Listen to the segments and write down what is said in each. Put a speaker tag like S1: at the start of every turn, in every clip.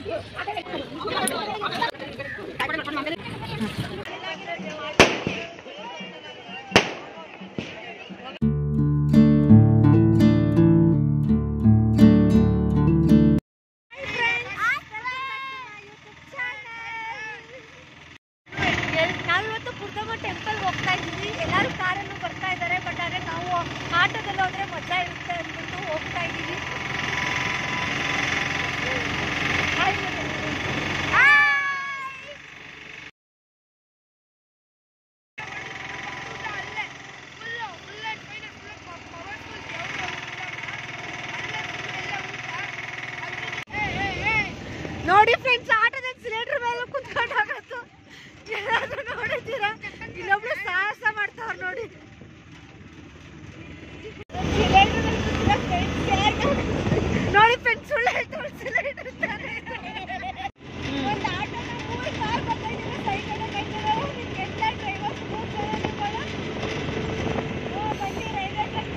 S1: ನಾವಿವತ್ತು ಕುರ್ದಮ್ಮ ಟೆಂಪಲ್ ಹೋಗ್ತಾ ಇದ್ದೀವಿ ಎಲ್ಲರೂ ಕಾರನ್ನು ಬರ್ತಾ ಇದ್ದಾರೆ ಬಟ್ ಆದರೆ ನಾವು ಆಟೋದಲ್ಲಿ ಹೋದ್ರೆ ಮಜಾ ಇರುತ್ತೆ ಅಂದ್ಬಿಟ್ಟು ಹೋಗ್ತಾ ಇದ್ದೀವಿ Hi, Hi. ನೋಡಿ ಫ್ರೆಂಡ್ಸ್ ಆಟೋದಲ್ಲಿ ಸಿಲಿಂಡರ್ ಮೇಲೆ ಕುತ್ಕೊಂಡು ಹೋಗೋದು ಎಲ್ಲಾದ್ರೂ ನೋಡಿದ್ದೀರಾ ಇಲ್ಲೊಬ್ಳು ಸಾಹಸ ಮಾಡ್ತಾವ್ರ ನೋಡಿ ನೋಡಿ ಫ್ರೆಂಡ್ಸ್ ಸುಳ್ಳು ಹೇಳ್ತಾವ್ರು ಸಿಲಿಂಡರ್ ಒಂದು ಆಟೋನ ಮೂರು ಕಾರ್ ಬರ್ತಾಯಿದ್ದಾರೆ ಸೈಡ್ ಕಡೆ ಕೈತಾರೆ ಎಲ್ಲ ಡ್ರೈವರ್ಸ್ ಮೂರು ಜನ ನಿಮ್ಮಲ್ಲ ಬನ್ನಿ ರೈಲ್ವೆ ಟ್ರ್ಯಾಕ್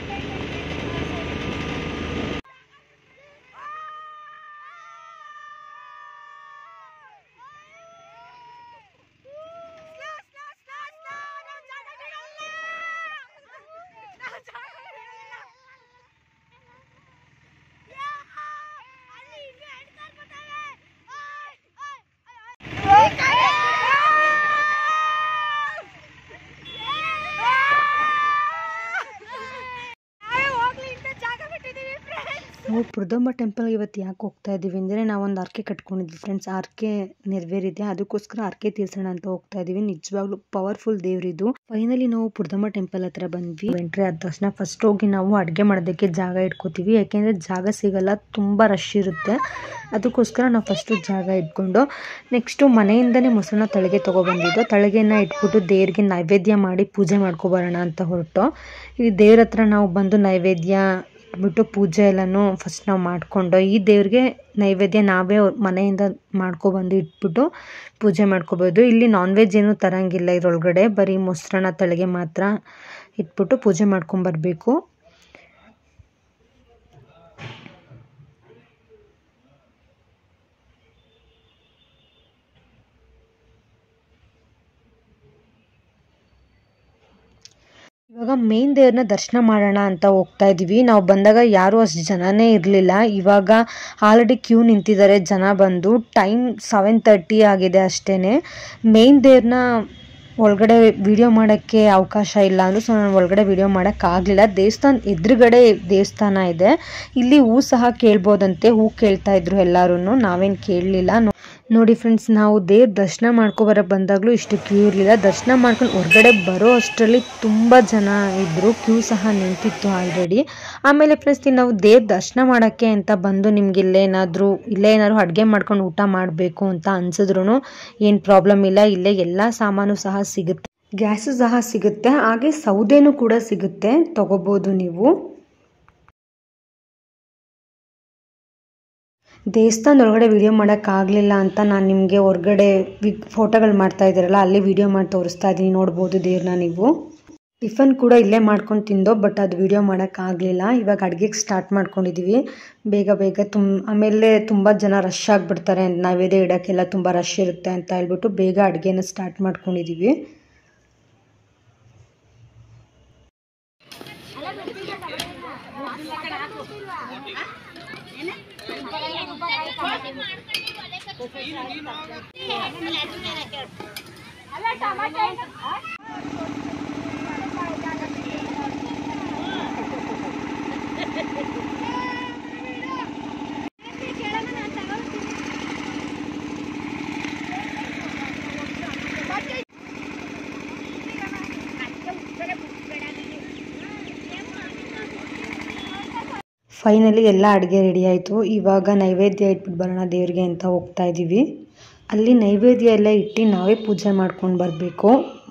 S1: ಹೋಗ್ಲಿ ಇಂಥ ಜಾಗ ಬಿಟ್ಟಿದ್ದೀವಿ ಫ್ರೆಂಡ್ಸ್
S2: ನಾವು ಪುರದಮ್ಮ ಟೆಂಪಲ್ಗೆ ಇವತ್ತು ಯಾಕೆ ಹೋಗ್ತಾ ಇದ್ದೀವಿ ಅಂದರೆ ನಾವೊಂದು ಆರ್ಕೆ ಕಟ್ಕೊಂಡಿದ್ವಿ ಫ್ರೆಂಡ್ಸ್ ಆರ್ಕೆ ನೆರವೇರಿದೆ ಅದಕ್ಕೋಸ್ಕರ ಆರ್ಕೆ ತೀರ್ಸೋಣ ಅಂತ ಹೋಗ್ತಾ ಇದ್ದೀವಿ ನಿಜವಾಗ್ಲೂ ಪವರ್ಫುಲ್ ದೇವ್ರಿದು ಫೈನಲಿ ನಾವು ಪುರದಮ್ಮ ಟೆಂಪಲ್ ಹತ್ರ ಬಂದ್ವಿ ಎಂಟ್ರಿ ಆದ ತಕ್ಷಣ ಫಸ್ಟ್ ಹೋಗಿ ನಾವು ಅಡುಗೆ ಮಾಡೋದಕ್ಕೆ ಜಾಗ ಇಟ್ಕೋತೀವಿ ಯಾಕೆಂದರೆ ಜಾಗ ಸಿಗಲ್ಲ ತುಂಬ ರಶ್ ಇರುತ್ತೆ ಅದಕ್ಕೋಸ್ಕರ ನಾವು ಫಸ್ಟು ಜಾಗ ಇಟ್ಕೊಂಡು ನೆಕ್ಸ್ಟು ಮನೆಯಿಂದನೇ ಮೊಸರನ್ನ ತಳಗೆ ತೊಗೊಬಂದಿದ್ದು ತಳಗೆನ ಇಟ್ಬಿಟ್ಟು ದೇವ್ರಿಗೆ ನೈವೇದ್ಯ ಮಾಡಿ ಪೂಜೆ ಮಾಡ್ಕೊಬರೋಣ ಅಂತ ಹೊರಟು ಈ ದೇವ್ರ ಹತ್ರ ನಾವು ಬಂದು ನೈವೇದ್ಯ ಬಿಟ್ಟು ಪೂಜೆ ಎಲ್ಲನೂ ಫಸ್ಟ್ ನಾವು ಮಾಡಿಕೊಂಡು ಈ ದೇವ್ರಿಗೆ ನೈವೇದ್ಯ ನಾವೇ ಅವ್ರ್ ಮನೆಯಿಂದ ಮಾಡ್ಕೊಬಂದು ಇಟ್ಬಿಟ್ಟು ಪೂಜೆ ಮಾಡ್ಕೋಬೋದು ಇಲ್ಲಿ ನಾನ್ ವೆಜ್ ಏನೂ ತರಂಗಿಲ್ಲ ಇದ್ರೊಳಗಡೆ ಬರೀ ಮೊಸರನ್ನ ತಳಗೆ ಮಾತ್ರ ಇಟ್ಬಿಟ್ಟು ಪೂಜೆ ಮಾಡ್ಕೊಂಬರ್ಬೇಕು ಇವಾಗ ಮೇನ್ ದೇವ್ರನ್ನ ದರ್ಶನ ಮಾಡೋಣ ಅಂತ ಹೋಗ್ತಾ ಇದೀವಿ ನಾವು ಬಂದಾಗ ಯಾರೂ ಅಷ್ಟು ಜನನೇ ಇರಲಿಲ್ಲ ಇವಾಗ ಆಲ್ರೆಡಿ ಕ್ಯೂ ನಿಂತಿದ್ದಾರೆ ಜನ ಬಂದು ಟೈಮ್ ಸೆವೆನ್ ತರ್ಟಿ ಆಗಿದೆ ಅಷ್ಟೇ ಮೇನ್ ದೇವ್ರನ್ನ ಒಳಗಡೆ ವಿಡಿಯೋ ಮಾಡೋಕ್ಕೆ ಅವಕಾಶ ಇಲ್ಲ ಅಂದರು ಸೊ ನಾನು ಒಳಗಡೆ ವಿಡಿಯೋ ಮಾಡೋಕ್ಕಾಗಲಿಲ್ಲ ದೇವಸ್ಥಾನ ಎದುರುಗಡೆ ದೇವಸ್ಥಾನ ಇದೆ ಇಲ್ಲಿ ಹೂ ಸಹ ಕೇಳ್ಬೋದಂತೆ ಹೂ ಕೇಳ್ತಾ ಇದ್ರು ಎಲ್ಲರೂ ನಾವೇನು ಕೇಳಲಿಲ್ಲ ನೋಡಿ ಫ್ರೆಂಡ್ಸ್ ನಾವು ದೇವ್ರ ದರ್ಶನ ಮಾಡ್ಕೊಬರಕ್ಕೆ ಬಂದಾಗಲೂ ಇಷ್ಟು ಕ್ಯೂ ಇರಲಿಲ್ಲ ದರ್ಶನ ಮಾಡ್ಕೊಂಡು ಹೊರಗಡೆ ಬರೋ ಅಷ್ಟರಲ್ಲಿ ತುಂಬ ಜನ ಇದ್ದರು ಕ್ಯೂ ಸಹ ನಿಂತಿತ್ತು ಆಲ್ರೆಡಿ ಆಮೇಲೆ ಫ್ರೆಂಡ್ಸ್ ನಾವು ದೇವ್ರ ದರ್ಶನ ಮಾಡೋಕ್ಕೆ ಅಂತ ಬಂದು ನಿಮ್ಗೆ ಇಲ್ಲೇನಾದರೂ ಇಲ್ಲೇ ಏನಾದ್ರು ಅಡುಗೆ ಮಾಡ್ಕೊಂಡು ಊಟ ಮಾಡಬೇಕು ಅಂತ ಅನ್ಸಿದ್ರು ಏನು ಪ್ರಾಬ್ಲಮ್ ಇಲ್ಲ ಇಲ್ಲೇ ಎಲ್ಲ ಸಾಮಾನು ಸಹ ಸಿಗುತ್ತೆ ಗ್ಯಾಸು ಸಹ ಸಿಗುತ್ತೆ ಹಾಗೆ ಸೌದೆನೂ ಕೂಡ ಸಿಗುತ್ತೆ ತಗೋಬೋದು ನೀವು ದೇವಸ್ಥಾನದೊಳಗಡೆ ವಿಡಿಯೋ ಮಾಡೋಕ್ಕಾಗಲಿಲ್ಲ ಅಂತ ನಾನು ನಿಮಗೆ ಹೊರಗಡೆ ವಿ ಫೋಟೋಗಳು ಮಾಡ್ತಾ ಇದ್ದೀರಲ್ಲ ಅಲ್ಲಿ ವಿಡಿಯೋ ಮಾಡಿ ತೋರಿಸ್ತಾ ಇದ್ದೀನಿ ನೋಡ್ಬೋದು ದೇವ್ರನ್ನ ನೀವು ಟಿಫನ್ ಕೂಡ ಇಲ್ಲೇ ಮಾಡ್ಕೊಂಡು ತಿಂದೋ ಬಟ್ ಅದು ವಿಡಿಯೋ ಮಾಡೋಕ್ಕಾಗಲಿಲ್ಲ ಇವಾಗ ಅಡುಗೆಗೆ ಸ್ಟಾರ್ಟ್ ಮಾಡ್ಕೊಂಡಿದ್ದೀವಿ ಬೇಗ ಬೇಗ ತುಂಬ ಆಮೇಲೆ ತುಂಬ ಜನ ರಶ್ ಆಗಿಬಿಡ್ತಾರೆ ನೈವೇದ್ಯ ಇಡೋಕ್ಕೆಲ್ಲ ತುಂಬ ರಶ್ ಇರುತ್ತೆ ಅಂತ ಹೇಳ್ಬಿಟ್ಟು ಬೇಗ ಅಡುಗೆನ ಸ್ಟಾರ್ಟ್ ಮಾಡ್ಕೊಂಡಿದ್ದೀವಿ ಫೈನಲಿ ಎಲ್ಲ ಅಡುಗೆ ರೆಡಿ ಆಯಿತು ಇವಾಗ ನೈವೇದ್ಯ ಇಟ್ಬಿಟ್ಟು ಬರೋಣ ದೇವ್ರಿಗೆ ಅಂತ ಹೋಗ್ತಾ ಇದ್ದೀವಿ ಅಲ್ಲಿ ನೈವೇದ್ಯ ಎಲ್ಲ ಇಟ್ಟು ನಾವೇ ಪೂಜೆ ಮಾಡ್ಕೊಂಡು ಬರಬೇಕು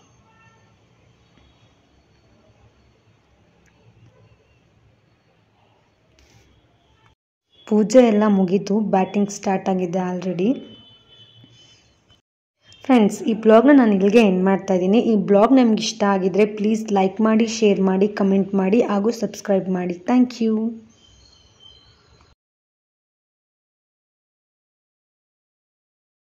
S2: ಪೂಜೆ ಎಲ್ಲ ಮುಗೀತು ಬ್ಯಾಟಿಂಗ್ ಸ್ಟಾರ್ಟ್ ಆಗಿದೆ ಆಲ್ರೆಡಿ ಫ್ರೆಂಡ್ಸ್ ಈ ಬ್ಲಾಗ್ನ ನಾನು ಇಲ್ಲಿಗೆ ಎಂಡ್ ಮಾಡ್ತಾ ಇದ್ದೀನಿ ಈ ಬ್ಲಾಗ್ ನಮ್ಗೆ ಇಷ್ಟ ಆಗಿದ್ರೆ ಪ್ಲೀಸ್ ಲೈಕ್ ಮಾಡಿ ಶೇರ್ ಮಾಡಿ ಕಮೆಂಟ್ ಮಾಡಿ ಹಾಗೂ ಸಬ್ಸ್ಕ್ರೈಬ್ ಮಾಡಿ ಥ್ಯಾಂಕ್ ಯು